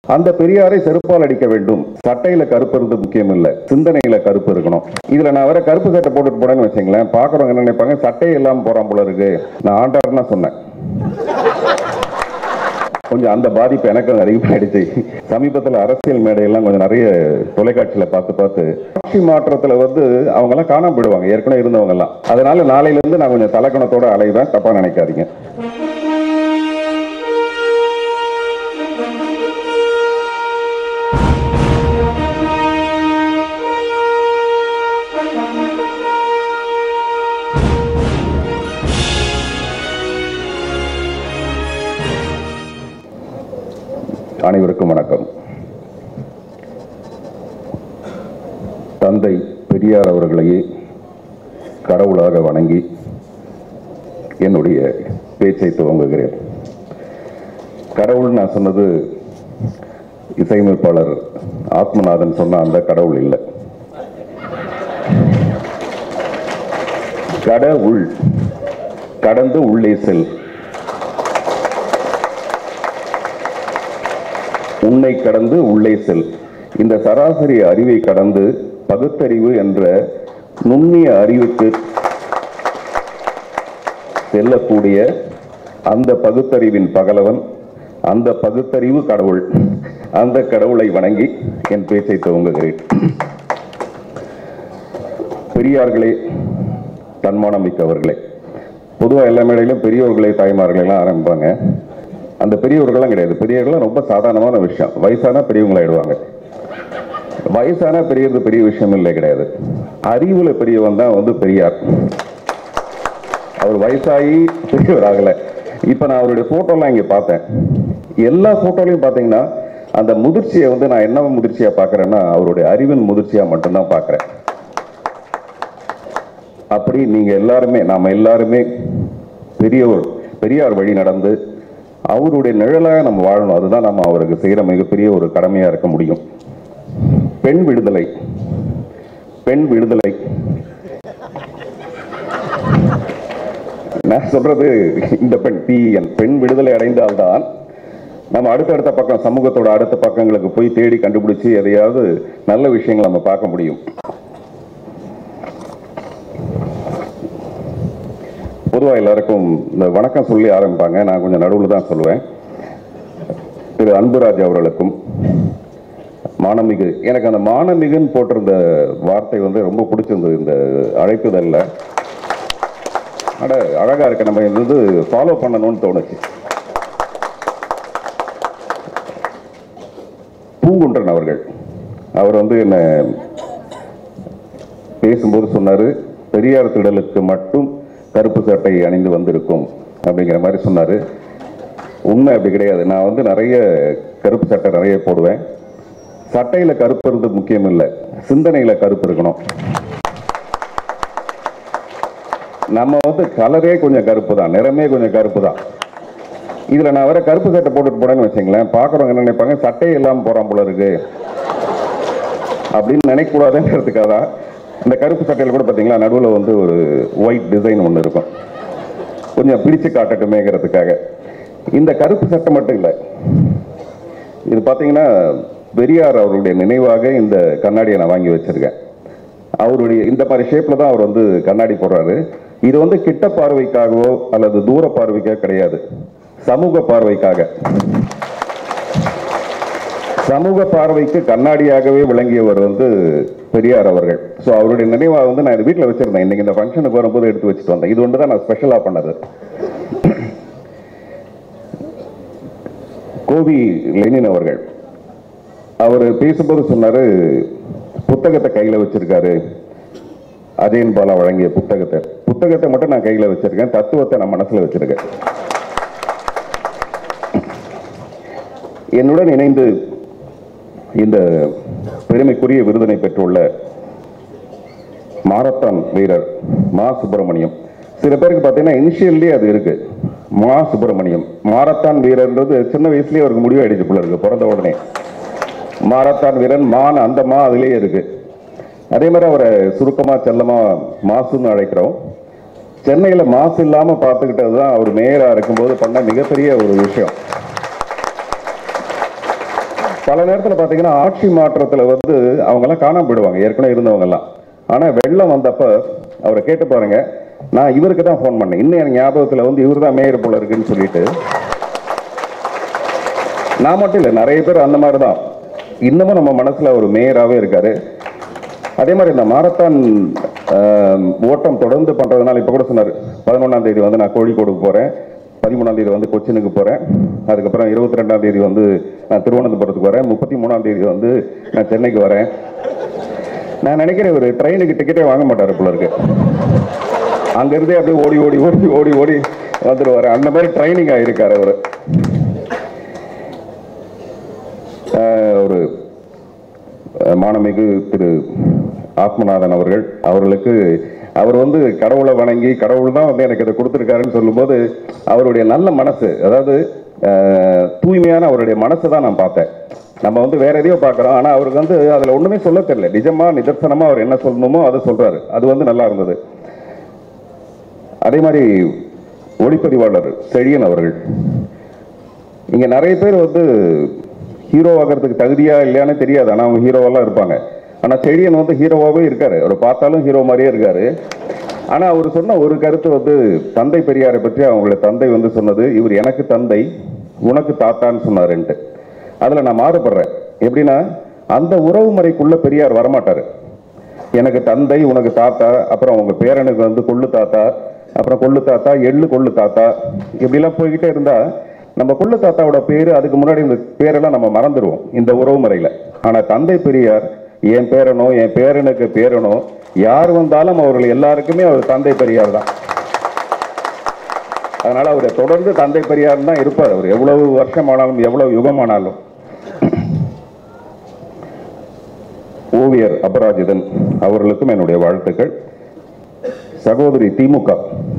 அந்த பெரியாரை செருப்பால் அடிக்க வேண்டும் சட்டையில கருப்பு இருந்து முக்கியம் இல்ல சிந்தனையில கருப்பு இருக்கணும் இதுல நான் வேற கருப்பு சட்டை போட்டுட்டு போறேன்னு வச்சுங்களேன் பாக்குறவங்க என்ன நினைப்பாங்க சட்டை இல்லாம போறான் போல இருக்கு நான் ஆண்டாருன்னா சொன்னேன் கொஞ்சம் அந்த பாதிப்பு எனக்கும் அதிகமாயிடுச்சு சமீபத்தில் அரசியல் மேடையெல்லாம் கொஞ்சம் நிறைய தொலைக்காட்சியில பார்த்து பார்த்து ஆட்சி மாற்றத்துல வந்து அவங்க எல்லாம் காணாம போயிடுவாங்க ஏற்கனவே இருந்தவங்க எல்லாம் அதனால நாளையில இருந்து நான் கொஞ்சம் தலக்கணத்தோட அலைவேன் தப்பா நினைக்காதீங்க அனைவருக்கும் வணக்கம் தந்தை பெரியார் அவர்களையே கடவுளாக வணங்கி என்னுடைய பேச்சை துவங்குகிறேன் கடவுள் நான் சொன்னது இசையமைப்பாளர் ஆத்மநாதன் சொன்ன அந்த கடவுள் இல்லை கடவுள் கடந்து உள்ளே செல் உன்னை கடந்து உள்ளே செல் இந்த சராசரி அறிவை கடந்து பகுத்தறிவு என்ற நுண்ணிய அறிவுக்கு செல்லக்கூடிய அந்த பகுத்தறிவின் பகலவன் அந்த பகுத்தறிவு கடவுள் அந்த கடவுளை வணங்கி என் பேச்சை துவங்குகிறேன் பெரியார்களே தன்மானம் மிக்கவர்களே பொதுவாக எல்லா மேடையிலும் பெரியவர்களே தாய்மார்களே எல்லாம் ஆரம்பிப்பாங்க அந்த பெரியவர்கள்லாம் கிடையாது பெரியவர்கள்லாம் ரொம்ப சாதாரணமான விஷயம் வயசானா பெரியவங்களாயிடுவாங்க வயசானா பெரியது பெரிய விஷயம் இல்லை கிடையாது அறிவுல பெரியவன் தான் வந்து பெரியார் அவர் வயசாகி பெரியவர் ஆகல இப்ப நான் அவருடைய போட்டோலாம் இங்க பார்த்தேன் எல்லா போட்டோலையும் பாத்தீங்கன்னா அந்த முதிர்ச்சியை வந்து நான் என்ன முதிர்ச்சியா பார்க்கறேன்னா அவருடைய அறிவின் முதிர்ச்சியா மட்டும்தான் பார்க்கறேன் அப்படி நீங்க எல்லாருமே நாம எல்லாருமே பெரியவர் பெரியார் வழி நடந்து அவருடைய நிழலாக நம்ம வாழணும் அதுதான் நம்ம அவருக்கு செய்யற மிகப்பெரிய ஒரு கடமையா இருக்க முடியும் பெண் விடுதலை பெண் விடுதலை நான் சொல்றது இந்த பெண் பிஎன் பெண் விடுதலை அடைந்தால்தான் நம்ம அடுத்தடுத்த பக்கம் சமூகத்தோட அடுத்த பக்கங்களுக்கு போய் தேடி கண்டுபிடிச்சு எதையாவது நல்ல விஷயங்களை நம்ம பார்க்க முடியும் பொதுவாக எல்லாருக்கும் இந்த வணக்கம் சொல்லி ஆரம்பிப்பாங்க நான் கொஞ்சம் நடுவில் தான் சொல்லுவேன் திரு அன்புராஜ் அவர்களுக்கும் மானமிகு எனக்கு அந்த மானமிகுன்னு போட்டிருந்த வார்த்தை வந்து ரொம்ப பிடிச்சிருந்தது இந்த அழைப்புதல்ல அட அழகா இருக்கு நம்ம இது வந்து ஃபாலோ பண்ணணும்னு தோணுச்சு பூங்குன்றன் அவர்கள் அவர் வந்து என்ன பேசும்போது சொன்னாரு பெரியார் திடலுக்கு மட்டும் கருப்பு சட்டை அணிந்து வந்திருக்கும் அப்படிங்கிற மாதிரி சொன்னாரு உண்மை அப்படி கிடையாது நான் வந்து நிறைய கருப்பு சட்டை நிறைய போடுவேன் சட்டையில கருப்பு இருந்து முக்கியம் இல்லை சிந்தனையில கருப்பு இருக்கணும் நம்ம வந்து கலரே கொஞ்சம் கருப்பு தான் நிறமே கொஞ்சம் கருப்பு தான் இதுல நான் வேற கருப்பு சட்டை போட்டுட்டு போறேன்னு வச்சுங்களேன் பாக்குறவங்க என்ன நினைப்பாங்க சட்டை இல்லாம போறான் போல இருக்கு அப்படின்னு நினைக்கக்கூடாதுங்கிறதுக்காக தான் இந்த கருப்பு சட்டையில் கூட பார்த்தீங்களா நடுவில் வந்து ஒரு ஒயிட் டிசைன் ஒன்று இருக்கும் கொஞ்சம் பிடிச்சு காட்டட்டுமேங்கிறதுக்காக இந்த கருப்பு சட்டை மட்டும் இல்லை இது பார்த்தீங்கன்னா பெரியார் அவருடைய நினைவாக இந்த கண்ணாடியை நான் வாங்கி வச்சிருக்கேன் அவருடைய இந்த மாதிரி ஷேப்ல தான் அவர் வந்து கண்ணாடி போடுறாரு இது வந்து கிட்ட பார்வைக்காகவோ அல்லது தூர பார்வைக்காக கிடையாது சமூக பார்வைக்காக சமூக பார்வைக்கு கண்ணாடியாகவே விளங்கியவர் வந்து பெரியார் அவர்கள் ஸோ அவருடைய நினைவாக வந்து நான் இது வீட்டில் வச்சிருந்தேன் இன்னைக்கு இந்த ஃபங்க்ஷனுக்கு வரும்போது எடுத்து வச்சுட்டு வந்தேன் இது ஒன்று தான் நான் ஸ்பெஷலாக பண்ணது கோவி லெனின் அவர்கள் அவர் பேசும்போது சொன்னாரு புத்தகத்தை கையில் வச்சிருக்காரு அஜயன் பாலா வழங்கிய புத்தகத்தை புத்தகத்தை மட்டும் நான் கையில் வச்சிருக்கேன் தத்துவத்தை நான் மனசுல வச்சிருக்கேன் என்னுடன் இணைந்து இந்த பெருமைக்குரிய விருதினை பெற்றுள்ள மாரத்தான் வீரர் மா சுப்பிரமணியம் சில பேருக்கு பார்த்தீங்கன்னா இனிஷியல்லே அது இருக்கு மா சுப்பிரமணியம் மாரத்தான் வீரர்ன்றது சின்ன வயசுலயே அவருக்கு முடிவாயிடுச்சு போல இருக்கு பிறந்த உடனே மாரத்தான் வீரன் மான் அந்த மா அதுலயே இருக்கு அதே மாதிரி அவரை சுருக்கமா செல்லமா மாசுன்னு அழைக்கிறோம் சென்னையில மாசு இல்லாம பார்த்துக்கிட்டது தான் அவர் மேயரா இருக்கும்போது பண்ண மிகப்பெரிய ஒரு விஷயம் பல நேரத்தில் பார்த்தீங்கன்னா ஆட்சி மாற்றத்தில் வந்து அவங்கெல்லாம் காணாம போயிடுவாங்க ஏற்கனவே இருந்தவங்கெல்லாம் ஆனால் வெள்ளம் வந்தப்ப அவரை கேட்டு பாருங்க நான் இவருக்கு தான் ஃபோன் பண்ணேன் இன்னும் எனக்கு ஞாபகத்தில் வந்து இவர் தான் மேயர் போல இருக்குன்னு சொல்லிட்டு நான் மட்டும் இல்லை நிறைய பேர் அந்த மாதிரி தான் இன்னமும் நம்ம மனசுல ஒரு மேயராகவே இருக்காரு அதே மாதிரி இந்த மாரத்தான் ஆஹ், ஓட்டம் தொடர்ந்து பண்றதுனால இப்ப கூட சொன்னார் பதினொன்றாம் தேதி வந்து நான் கோழிக்கோடுக்கு போறேன் பதிமூணாம் தேதி வந்து கொச்சினுக்கு போறேன் அதுக்கப்புறம் இருபத்தி ரெண்டாம் தேதி வந்து நான் திருவனந்தபுரத்துக்கு வரேன் முப்பத்தி மூணாம் தேதி வந்து நான் சென்னைக்கு வரேன் நான் நினைக்கிறேன் ஒரு ட்ரெயினுக்கு டிக்கெட்டே வாங்க மாட்டாரு போல இருக்கு அங்க இருந்தே அப்படியே ஓடி ஓடி ஓடி ஓடி ஓடி வந்துடுவாரு அந்த மாதிரி ட்ரைனிங் ஆயிருக்காரு அவரு ஆஹ் ஒரு அஹ் மானமிகு திரு ஆத்மநாதன் அவர்கள் அவர்களுக்கு அவர் வந்து கடவுளை வணங்கி கடவுள் தான் வந்து எனக்கு இதை கொடுத்துருக்காருன்னு சொல்லும்போது அவருடைய நல்ல மனசு அதாவது அஹ், தூய்மையான அவருடைய மனசை தான் நான் பார்த்தேன் நம்ம வந்து வேற எதையோ பார்க்குறோம் ஆனால் அவருக்கு வந்து அதில் ஒன்றுமே சொல்ல தெரியல நிஜமா நிதர்சனமா அவர் என்ன சொல்லணுமோ அதை சொல்றாரு அது வந்து நல்லா இருந்தது அதே மாதிரி ஒளிப்பதிவாளர் செழியன் அவர்கள் இங்க நிறைய பேர் வந்து ஹீரோ ஆகிறதுக்கு தகுதியா இல்லையான்னு தெரியாது ஆனா அவங்க ஹீரோவெல்லாம் இருப்பாங்க ஆனா செழியன் வந்து ஹீரோவாவே இருக்காரு அவர் பார்த்தாலும் ஹீரோ மாதிரியே இருக்காரு ஆனா அவர் சொன்ன ஒரு கருத்து வந்து தந்தை பெரியாரை பற்றி அவங்களுடைய தந்தை வந்து சொன்னது இவர் எனக்கு தந்தை உனக்கு தாத்தான்னு சொன்னாருன்ட்டு அதுல நான் மாறுபடுறேன் எப்படின்னா அந்த உறவு முறைக்குள்ள பெரியார் வரமாட்டாரு எனக்கு தந்தை உனக்கு தாத்தா அப்புறம் உங்க பேரனுக்கு வந்து கொள்ளு தாத்தா அப்புறம் கொள்ளு தாத்தா எள்ளு கொள்ளு தாத்தா இப்படிலாம் போய்கிட்டே இருந்தா நம்ம கொள்ளு தாத்தாவோட பேரு அதுக்கு முன்னாடி இந்த பேரெல்லாம் நம்ம மறந்துடுவோம் இந்த உறவு முறையில ஆனா தந்தை பெரியார் என் பேரனோ என் பேரனுக்கு பேரனோ யார் வந்தாலும் அவர்கள் எல்லாருக்குமே அவர் தந்தை பெரியார் தான் அதனால அவர் தொடர்ந்து தந்தை பெரியார் தான் இருப்பார் அவர் எவ்வளவு வருஷமானாலும் எவ்வளவு யுகமானாலும் ஓவியர் அபராஜிதன் அவர்களுக்கும் என்னுடைய வாழ்த்துக்கள் சகோதரி திமுக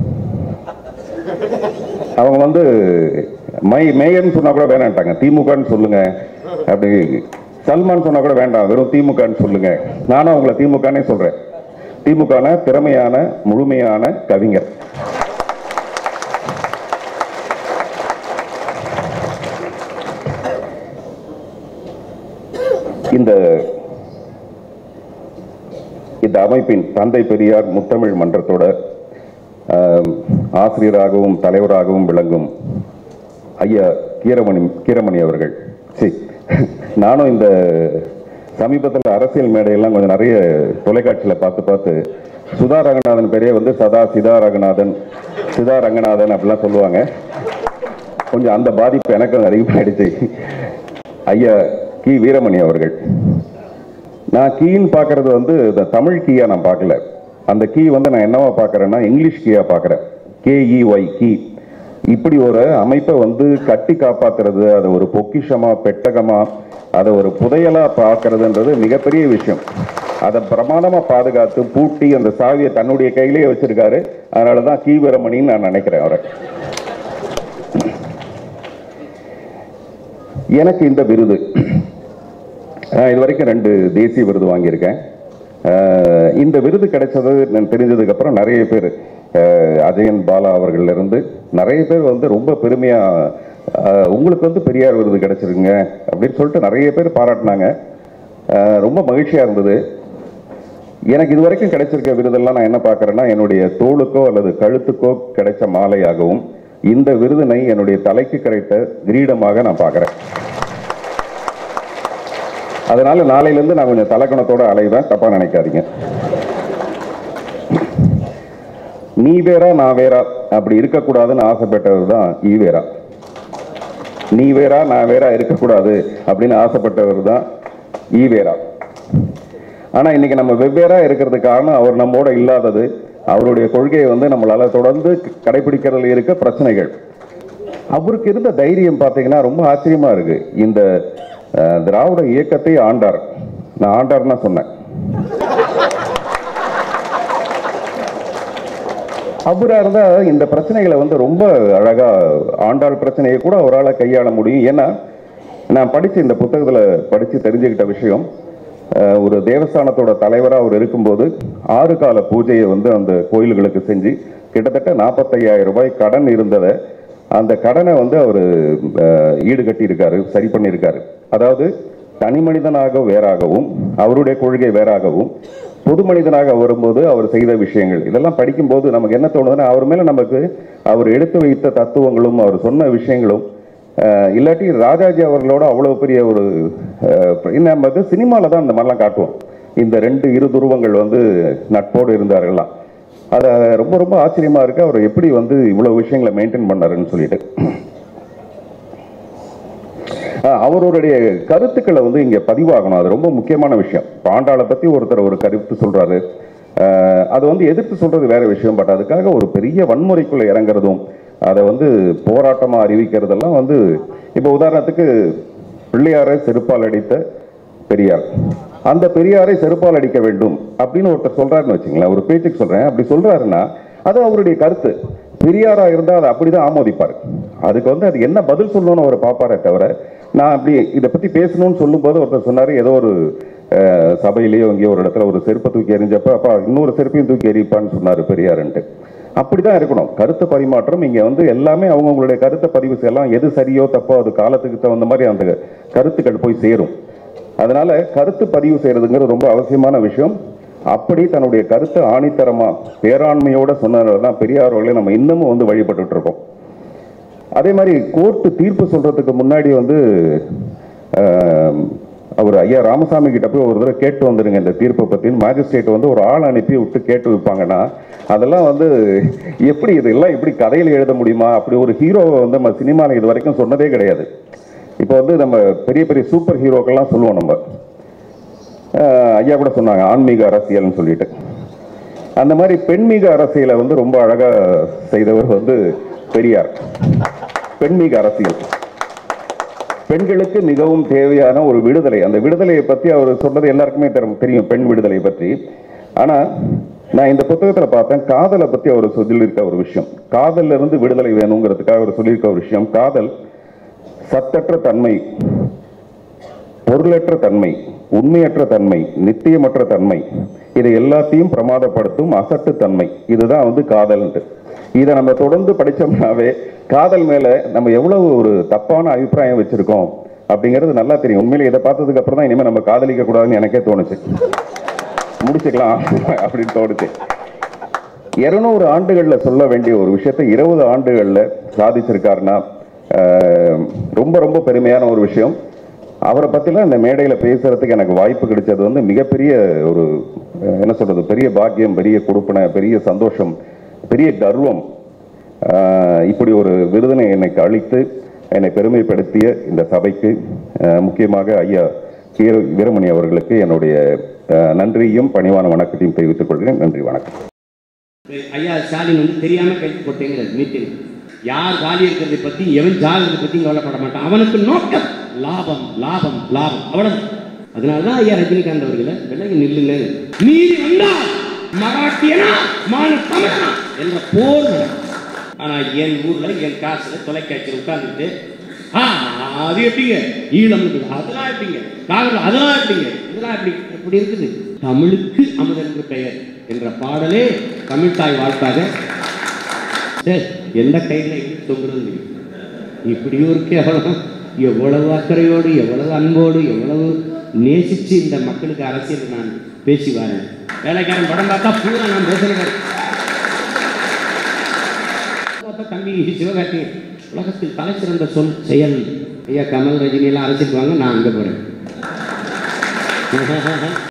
அவங்க வந்து மை மேயர்னு சொன்னா கூட வேணான்ட்டாங்க திமுகன்னு சொல்லுங்க அப்படி சல்மான் சொன்னா கூட வேண்டாம் வெறும் திமுகன்னு சொல்லுங்க நானும் அவங்கள திமுகனே சொல்றேன் திமுகன திறமையான முழுமையான கவிஞர் இந்த இந்த அமைப்பின் தந்தை பெரியார் முத்தமிழ் மன்றத்தோட ஆம், ஆசிரியராகவும் தலைவராகவும் விளங்கும் ஐயா கீரமணி கீரமணி அவர்கள் சரி நானும் இந்த சமீபத்தில் அரசியல் மேடையெல்லாம் கொஞ்சம் நிறைய தொலைக்காட்சியில் பார்த்து பார்த்து சுதா ரங்கநாதன் பேரே வந்து சதா சிதா ரங்கநாதன் சிதா ரங்கநாதன் அப்படிலாம் சொல்லுவாங்க கொஞ்சம் அந்த பாதிப்பு எனக்கும் அதிகமாயிடுச்சு ஐயா கி வீரமணி அவர்கள் நான் கீன்னு பார்க்கறது வந்து இந்த தமிழ் கீயா நான் பார்க்கல அந்த கீ வந்து நான் என்னவா பார்க்கறேன்னா இங்கிலீஷ் கீயா பார்க்கறேன் கேஇஒய் கீ இப்படி ஒரு அமைப்பை வந்து கட்டி காப்பாத்துறது அதை ஒரு பொக்கிஷமா பெட்டகமா அதை ஒரு புதையலா பார்க்கறதுன்றது மிகப்பெரிய விஷயம் அதை பிரமாதமா பாதுகாத்து பூட்டி அந்த சாவியை தன்னுடைய கையிலேயே வச்சிருக்காரு அதனாலதான் கீ வீரமணின்னு நான் நினைக்கிறேன் அவரை எனக்கு இந்த விருது நான் இது வரைக்கும் ரெண்டு தேசிய விருது வாங்கியிருக்கேன் அஹ் இந்த விருது கிடைச்சது நான் தெரிஞ்சதுக்கு அப்புறம் நிறைய பேர் அஹ் அஜயன் பாலா அவர்கள்ல இருந்து நிறைய பேர் வந்து ரொம்ப பெருமையா அஹ் உங்களுக்கு வந்து பெரியார் விருது கிடைச்சிருங்க அப்படின்னு சொல்லிட்டு நிறைய பேர் பாராட்டினாங்க அஹ் ரொம்ப மகிழ்ச்சியா இருந்தது எனக்கு இது வரைக்கும் கிடைச்சிருக்க விருதெல்லாம் நான் என்ன பார்க்கறேன்னா என்னுடைய தோளுக்கோ அல்லது கழுத்துக்கோ கிடைச்ச மாலையாகவும் இந்த விருதினை என்னுடைய தலைக்கு கிடைத்த கிரீடமாக நான் பார்க்கறேன் அதனால நாளையில இருந்து நான் கொஞ்சம் தலக்கணத்தோட அலைவேன் தப்பா நினைக்காதீங்க நீ வேறா நான் வேறா அப்படி இருக்கக்கூடாதுன்னு ஆசைப்பட்டவர் தான் ஈவேரா நீ வேறா நான் வேறா இருக்கக்கூடாது அப்படின்னு ஆசைப்பட்டவர் தான் ஈவேரா ஆனா இன்னைக்கு நம்ம வெவ்வேறா இருக்கிறதுக்கு காரணம் அவர் நம்மோட இல்லாதது அவருடைய கொள்கையை வந்து நம்மளால தொடர்ந்து கடைபிடிக்கிறதுல இருக்க பிரச்சனைகள் அவருக்கு இருந்த தைரியம் பார்த்தீங்கன்னா ரொம்ப ஆச்சரியமா இருக்கு இந்த அஹ், திராவிட இயக்கத்தை ஆண்டார் நான் ஆண்டார்னா சொன்னேன் அவரா இருந்தா இந்த பிரச்சனைகளை வந்து ரொம்ப அழகா ஆண்டாள் பிரச்சனையை கூட அவரால் கையாள முடியும் ஏன்னா நான் படிச்ச இந்த புத்தகத்துல படிச்சு தெரிஞ்சுக்கிட்ட விஷயம் அஹ், ஒரு தேவஸ்தானத்தோட தலைவரா அவர் இருக்கும்போது ஆறு கால பூஜையை வந்து அந்த கோயில்களுக்கு செஞ்சு கிட்டத்தட்ட நாற்பத்தையாயிரம் ரூபாய் கடன் இருந்ததை அந்த கடனை வந்து அவர் ஈடுகட்டி இருக்காரு சரி பண்ணியிருக்காரு அதாவது தனி மனிதனாக வேறாகவும் அவருடைய கொள்கை வேறாகவும் பொது மனிதனாக வரும்போது அவர் செய்த விஷயங்கள் இதெல்லாம் படிக்கும்போது நமக்கு என்ன தோணுதுன்னா அவர் மேல நமக்கு அவர் எடுத்து வைத்த தத்துவங்களும் அவர் சொன்ன விஷயங்களும் அஹ், இல்லாட்டி ராஜாஜி அவர்களோட அவ்வளவு பெரிய ஒரு அஹ், நம்ம வந்து சினிமாவில் தான் இந்த மாதிரிலாம் காட்டுவோம் இந்த ரெண்டு இரு துருவங்கள் வந்து நட்போடு இருந்தார்கள்லாம் அது ரொம்ப ரொம்ப ஆச்சரியமா இருக்கு அவர் எப்படி வந்து இவ்வளவு விஷயங்களை மெயின்டைன் பண்ணாருன்னு சொல்லிட்டு ஆஹ் அவருடைய கருத்துக்களை வந்து இங்க பதிவாகணும் அது ரொம்ப முக்கியமான விஷயம் பாண்டாளை பத்தி ஒருத்தர் ஒரு கருத்து சொல்றாரு ஆஹ் அது வந்து எதிர்த்து சொல்றது வேற விஷயம் பட் அதுக்காக ஒரு பெரிய வன்முறைக்குள்ள இறங்குறதும் அதை வந்து போராட்டமா அறிவிக்கிறதெல்லாம் வந்து இப்போ உதாரணத்துக்கு பிள்ளையாரை செருப்பால் அடித்த பெரியார் அந்த பெரியாரை செருப்பால் அடிக்க வேண்டும் அப்படின்னு ஒருத்தர் சொல்றாருன்னு வச்சுங்களேன் ஒரு பேச்சுக்கு சொல்றேன் அப்படி சொல்றாருன்னா அது அவருடைய கருத்து பெரியாரா இருந்தா அதை அப்படிதான் ஆமோதிப்பார் அதுக்கு வந்து அது என்ன பதில் சொல்லணும்னு அவர் பார்ப்பாரே தவிர நான் அப்படி இதை பத்தி பேசணும்னு சொல்லும்போது ஒருத்தர் சொன்னாரு ஏதோ ஒரு அஹ், சபையிலேயோ எங்கேயோ ஒரு இடத்துல ஒரு செருப்பை தூக்கி எறிஞ்சப்ப அப்பா இன்னொரு செருப்பையும் தூக்கி எறிப்பான்னு சொன்னாரு பெரியாருன்ட்டு அப்படிதான் இருக்கணும் கருத்து பரிமாற்றம் இங்க வந்து எல்லாமே அவங்கவுங்களுடைய கருத்தை பதிவு செய்யலாம் எது சரியோ தப்போ அது காலத்துக்கு தகுந்த மாதிரி அந்த கருத்துக்கள் போய் சேரும் அதனால கருத்து பதிவு செய்யறதுங்கிறது ரொம்ப அவசியமான விஷயம் அப்படி தன்னுடைய கருத்தை ஆணித்தரமா பேராண்மையோட சொன்னதுனால தான் பெரியார் அவர்களை நம்ம இன்னமும் வந்து வழிபட்டுட்டு இருக்கோம் அதே மாதிரி கோர்ட்டு தீர்ப்பு சொல்றதுக்கு முன்னாடி வந்து ஆஹ், அவர் ஐயா ராமசாமி கிட்ட போய் ஒரு தடவை கேட்டு வந்துருங்க இந்த தீர்ப்பை பத்தி மேஜிஸ்ட்ரேட் வந்து ஒரு ஆள் அனுப்பி விட்டு கேட்டு வைப்பாங்கன்னா அதெல்லாம் வந்து எப்படி இதெல்லாம் எப்படி கதையில் எழுத முடியுமா அப்படி ஒரு ஹீரோவை வந்து நம்ம சினிமாவில் இது வரைக்கும் சொன்னதே கிடையாது இப்போ வந்து நம்ம பெரிய பெரிய சூப்பர் ஹீரோக்கெல்லாம் சொல்லுவோம் நம்ம ஆஹ், ஐயா கூட சொன்னாங்க ஆன்மீக அரசியல்னு சொல்லிட்டு அந்த மாதிரி பெண்மீக அரசியலை வந்து ரொம்ப அழகா செய்தவர் வந்து பெரியார் பெண்மீக அரசியல் பெண்களுக்கு மிகவும் தேவையான ஒரு விடுதலை அந்த விடுதலையை பத்தி அவர் சொன்னது எல்லாருக்குமே தெரி- தெரியும் பெண் விடுதலை பற்றி ஆனா நான் இந்த புத்தகத்துல பார்த்தேன் காதலை பத்தி அவர் சொல்லியிருக்க ஒரு விஷயம் காதல்ல இருந்து விடுதலை வேணுங்கிறதுக்காக அவர் சொல்லியிருக்க ஒரு விஷயம் காதல் சத்தற்ற தன்மை பொருளற்ற தன்மை உண்மையற்ற தன்மை நித்தியமற்ற தன்மை இதை எல்லாத்தையும் பிரமாதப்படுத்தும் அசட்டு தன்மை இதுதான் வந்து காதல்ன்ட்டு இதை நம்ம தொடர்ந்து படிச்சோம்னாவே காதல் மேல நம்ம எவ்வளவு ஒரு தப்பான அபிப்பிராயம் வச்சிருக்கோம் அப்படிங்கிறது நல்லா தெரியும் உண்மையிலே இதை பார்த்ததுக்கு அப்புறம் தான் இனிமே நம்ம காதலிக்க கூடாதுன்னு எனக்கே தோணுச்சு முடிச்சுக்கலாம் அப்படின்னு தோணுச்சு இருநூறு ஆண்டுகள்ல சொல்ல வேண்டிய ஒரு விஷயத்தை இருபது ஆண்டுகள்ல சாதிச்சிருக்காருன்னா ஆஹ், ரொம்ப ரொம்ப பெருமையான ஒரு விஷயம் அவரை பத்திலாம் இந்த மேடையில பேசுறதுக்கு எனக்கு வாய்ப்பு கிடைச்சது வந்து மிகப்பெரிய ஒரு அஹ், என்ன சொல்றது பெரிய பாக்கியம் பெரிய கொடுப்பனை பெரிய சந்தோஷம் பெரிய கர்வம் ஆஹ், இப்படி ஒரு விருதினை எனக்கு அளித்து என்னை பெருமைப்படுத்திய இந்த சபைக்கு ஆஹ், முக்கியமாக ஐயா வீர வீரமணி அவர்களுக்கு என்னுடைய ஆஹ், நன்றியும் பணிவான வணக்கத்தையும் தெரிவித்துக் கொள்கிறேன் நன்றி வணக்கம் ஐயா ஸ்டாலின் வந்து தெரியாம கைது போட்டேங்கிறது மீட்டிங் யார் காலி இருக்கிறதை பத்தி எவன் ஜாகிறதை பத்தி கவலைப்பட மாட்டான் அவனுக்கு நோக்கம் லாபம் லாபம் லாபம் அவ்வளவு அதனாலதான் ஐயா ரஜினிகாந்த் அவர்களை விலகி நில்லுங்க நீதி வந்தா மராட்டியனா மான தமிழனா என்ற போர் நடக்கும். ஆனா என் ஊர்ல என் காசுல தொலைக்காட்சியில் உட்கார்ந்துட்டு ஆ அது எப்படிங்க ஈழம் இருக்குது அதெல்லாம் எப்படிங்க காங்கிரஸ் அதெல்லாம் எப்படிங்க இதெல்லாம் எப்படி எப்படி இருக்குது தமிழுக்கு அமுதன் என்று பெயர் என்ற பாடலே தமிழ் தாய் வாழ்த்தாக சரி எந்த கையில் எப்படி தொங்குறது தெரியும். இப்படியும் இருக்கு எவ்வளவு எவ்வளவு அக்கறையோடு எவ்வளவு அன்போடு எவ்வளவு நேசிச்சு இந்த மக்களுக்கு அரசியல் நான் பேசி வரேன் வேலைக்காரன் படம் பார்த்தா பூரா நான் பேசுகிறேன் பார்த்தா தம்பி சிவகார்த்திகேயன் உலகத்தில் தலை சிறந்த சொல் செயல் ஐயா கமல் ரஜினி எல்லாம் அரசியல் வாங்க நான் அங்கே போறேன்